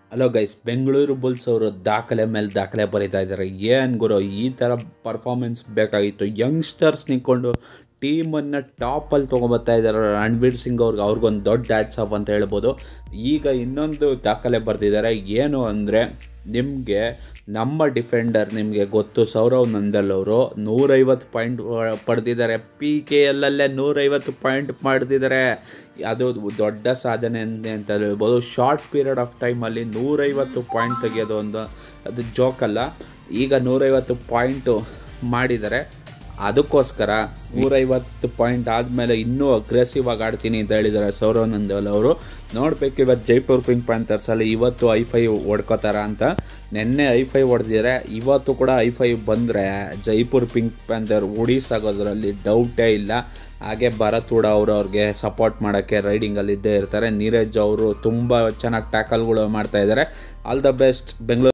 hello guys Bengaluru Bulls ಅವರು ದಾಖಲೆ ಮೇಲೆ ದಾಖಲೆ ಬರೀತಾ ಇದ್ದಾರೆ ಏನು ಗುರು ಈ ಥರ ಪರ್ಫಾರ್ಮೆನ್ಸ್ ಬೇಕಾಗಿತ್ತು ಯಂಗ್ಸ್ಟರ್ಸ್ ನಿಂತ್ಕೊಂಡು ಟೀಮನ್ನು ಟಾಪಲ್ಲಿ ತೊಗೊಬರ್ತಾ ಇದ್ದಾರೆ ರಣವೀರ್ ಸಿಂಗ್ ಅವ್ರಿಗೆ ಅವ್ರಿಗೊಂದು ದೊಡ್ಡ ಹ್ಯಾಟ್ಸ್ ಆಫ್ ಅಂತ ಹೇಳ್ಬೋದು ಈಗ ಇನ್ನೊಂದು ದಾಖಲೆ ಬರೆದಿದ್ದಾರೆ ಏನು ಅಂದರೆ ನಿಮಗೆ ನಮ್ಮ ಡಿಫೆಂಡರ್ ನಿಮಗೆ ಗೊತ್ತು ಸೌರವ್ ನಂದಲ್ ಅವರು ನೂರೈವತ್ತು ಪಾಯಿಂಟ್ ಪಡೆದಿದ್ದಾರೆ ಪಿ ಕೆ ಎಲ್ಲಲ್ಲೇ ನೂರೈವತ್ತು ಪಾಯಿಂಟ್ ಮಾಡಿದ್ದಾರೆ ಅದು ದೊಡ್ಡ ಸಾಧನೆ ಅಂತ ಅಂತ ಹೇಳ್ಬೋದು ಶಾರ್ಟ್ ಪೀರಿಯಡ್ ಆಫ್ ಟೈಮಲ್ಲಿ ನೂರೈವತ್ತು ಪಾಯಿಂಟ್ ತೆಗೆಯೋದು ಒಂದು ಅದು ಜೋಕಲ್ಲ ಈಗ ನೂರೈವತ್ತು ಪಾಯಿಂಟು ಮಾಡಿದ್ದಾರೆ ಅದಕ್ಕೋಸ್ಕರ ನೂರೈವತ್ತು ಪಾಯಿಂಟ್ ಆದಮೇಲೆ ಇನ್ನೂ ಅಗ್ರೆಸಿವ್ ಆಗಿ ಆಡ್ತೀನಿ ಅಂತ ಹೇಳಿದ್ದಾರೆ ಸೌರವ್ ನಂದಲ್ ಅವರು ನೋಡಬೇಕು ಇವತ್ತು ಜೈಪುರ್ ಪಿಂಕ್ ಪ್ಯಾಂಥರ್ಸಲ್ಲಿ ಇವತ್ತು ಐ ಫೈ ಹೊಡ್ಕೋತಾರ ಅಂತ ನಿನ್ನೆ ಐ ಫೈ ಹೊಡೆದಿದ್ದಾರೆ ಇವತ್ತು ಕೂಡ ಐ ಫೈ ಬಂದರೆ ಜೈಪುರ್ ಪಿಂಕ್ ಪ್ಯಾಂಥರ್ ಉಡೀಸಾಗೋದ್ರಲ್ಲಿ ಡೌಟೇ ಇಲ್ಲ ಹಾಗೆ ಭರತ್ ಕೂಡ ಅವರು ಅವ್ರಿಗೆ ಸಪೋರ್ಟ್ ಮಾಡೋಕ್ಕೆ ರೈಡಿಂಗಲ್ಲಿ ಇದ್ದೇ ಇರ್ತಾರೆ ನೀರಜ್ ಅವರು ತುಂಬ ಚೆನ್ನಾಗಿ ಟ್ಯಾಕಲ್ಗಳು ಮಾಡ್ತಾ ಇದ್ದಾರೆ ಆಲ್ ದ ಬೆಸ್ಟ್ ಬೆಂಗಳೂರು